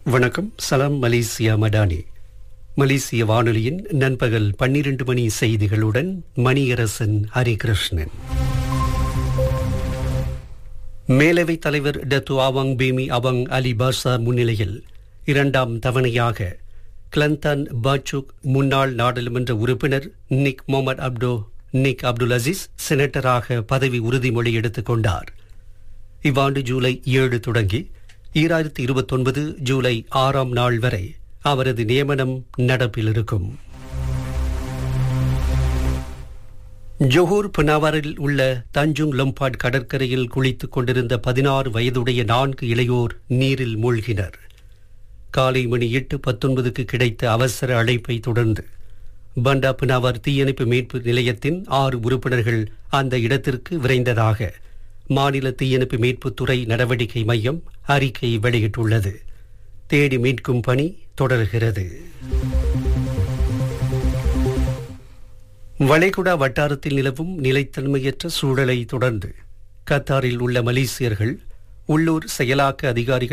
வணக்கம் சலாம் மலேசியா மடானி மலேசிய வானொலியின் நண்பகல் பன்னிரண்டு மணி செய்திகளுடன் மணியரசன் ஹரிகிருஷ்ணன் மேலவைத் தலைவர் டத்து ஆவாங் பேமி அவங் அலி பாஷா முன்னிலையில் இரண்டாம் தவணையாக கிளந்தான் பாச்சுக் முன்னாள் நாடாளுமன்ற உறுப்பினர் Nik Mohamed Abdo Nik Abdul Aziz செனட்டராக பதவி உறுதிமொழி எடுத்துக் கொண்டார் இவ்வாண்டு ஜூலை ஏழு தொடங்கி ஈராயிரத்தி இருபத்தொன்பது ஜூலை ஆறாம் நாள் வரை அவரது நியமனம் நடப்பில் இருக்கும் ஜோஹூர் பனாவரில் உள்ள தஞ்சுங் லம்பாட் கடற்கரையில் குளித்துக் கொண்டிருந்த பதினாறு வயதுடைய நான்கு இளையோர் நீரில் மூழ்கினர் காலை மணி எட்டு பத்தொன்பதுக்கு கிடைத்த அவசர அழைப்பை தொடர்ந்து பண்டா பினாவர் தீயணைப்பு மீட்பு நிலையத்தின் ஆறு உறுப்பினர்கள் அந்த இடத்திற்கு விரைந்ததாக மாநில தீயணைப்பு மீட்புத்துறை நடவடிக்கை மையம் அறிக்கை வெளியிட்டுள்ளது தேடி மீட்கும் பணி தொடர்கிறது வளைகுடா வட்டாரத்தில் நிலவும் நிலைத்தன்மையற்ற சூழலை தொடர்ந்து கத்தாரில் உள்ள மலேசியர்கள் உள்ளூர் செயலாக்க அதிகாரிகள்